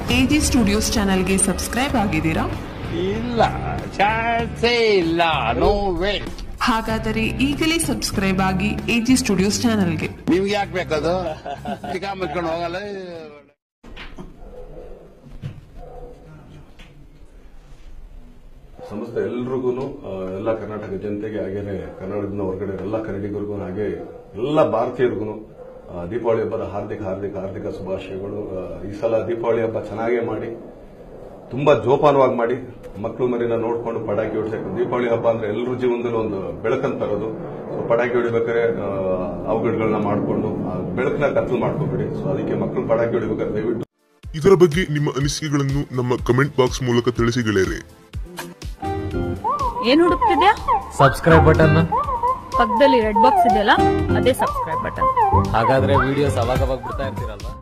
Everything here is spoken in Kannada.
ಎಜಿ ಸ್ಟುಡಿಯೋಸ್ ಚಾನೆಲ್ಗೆ ಸಬ್ಸ್ಕ್ರೈಬ್ ಆಗಿದ್ದೀರಾ ಇಲ್ಲ ಚಾನ್ಸೇ ಇಲ್ಲ ನೋ ವೇ ಹಾಗಾದರೆ ಈಗಲೇ ಸಬ್ಸ್ಕ್ರೈಬ್ ಆಗಿ ಎಜಿ ಸ್ಟುಡಿಯೋಸ್ ಚಾನೆಲ್ಗೆ ನಿಮ್ಗೆ ಯಾಕೆ ಬೇಕದು ಚಿಕ್ಕ ಮುಚ್ಕೊಂಡು ಹೋಗಲ್ಲ ಸಂಸ್ಥೆ ಎಲ್ರಿಗೂ ಎಲ್ಲ ಕರ್ನಾಟಕ ಜನತೆಗೆ ಹಾಗೇನೆ ಕನ್ನಡದಿಂದ ಹೊರಗಡೆ ಎಲ್ಲ ಕನ್ನಡಿಗರಿಗೂ ಹಾಗೆ ಎಲ್ಲ ಭಾರತೀಯರಿಗೂ ದೀಪಾವಳಿ ಹಬ್ಬದ ಹಾರ್ದಿಕ ಹಾರ್ದಿಕ ಹಾರ್ದಿಕ ಶುಭಾಶಯಗಳು ಆ, ಈ ಸಲ ದೀಪಾವಳಿ ಹಬ್ಬ ಚೆನ್ನಾಗೇ ಮಾಡಿ ತುಂಬಾ ಜೋಪಾನವಾಗಿ ಮಾಡಿ ಮಕ್ಕಳು ಮರಿನ ನೋಡ್ಕೊಂಡು ಪಟಾಕಿ ಹೊಡ್ಸಕ್ಕೆ ದೀಪಾವಳಿ ಹಬ್ಬ ಅಂದ್ರೆ ಎಲ್ಲರ ಜೀವನದಲ್ಲಿ ಒಂದು ಬೆಳಕಂತ ತರೋದು ಸೊ ಪಟಾಕಿ ಹೊಡಿಬೇಕಾದ್ರೆ ಆ, ಅವಘಡಗಳನ್ನ ಮಾಡಿಕೊಂಡು ಬೆಳಕನ್ನ ಕತ್ಲು ಮಾಡ್ಕೋಬೇಡಿ ಸೊ ಅದಕ್ಕೆ ಮಕ್ಕಳು ಪಟಾಕಿ ಹೊಡಿಬೇಕಾದ್ರೆ ದಯವಿಟ್ಟು ಇದರ ಬಗ್ಗೆ ನಿಮ್ಮ ಅನಿಸಿಕೆಗಳನ್ನು ನಮ್ಮ ಕಮೆಂಟ್ ಬಾಕ್ಸ್ ಮೂಲಕ ತಿಳಿಸಿ ಗೆಳೆಯರೆ ಏನ್ ಹುಡುಕ್ತಿದ್ಯಾ ಸಬ್ಸ್ಕ್ರೈಬ್ ಬಟನ್ ಪಕ್ಕದಲ್ಲಿ ರೆಡ್ ಬಾಕ್ಸ್ ಇದೆಯಲ್ಲ ಅದೇ ಸಬ್ಸ್ಕ್ರೈಬ್ ಬಟನ್ ಹಾಗಾದ್ರೆ ವಿಡಿಯೋಸ್ ಅವಾಗ ಅವಾಗ ಬಿಡ್ತಾ ಇರ್ತೀರಲ್ವಾ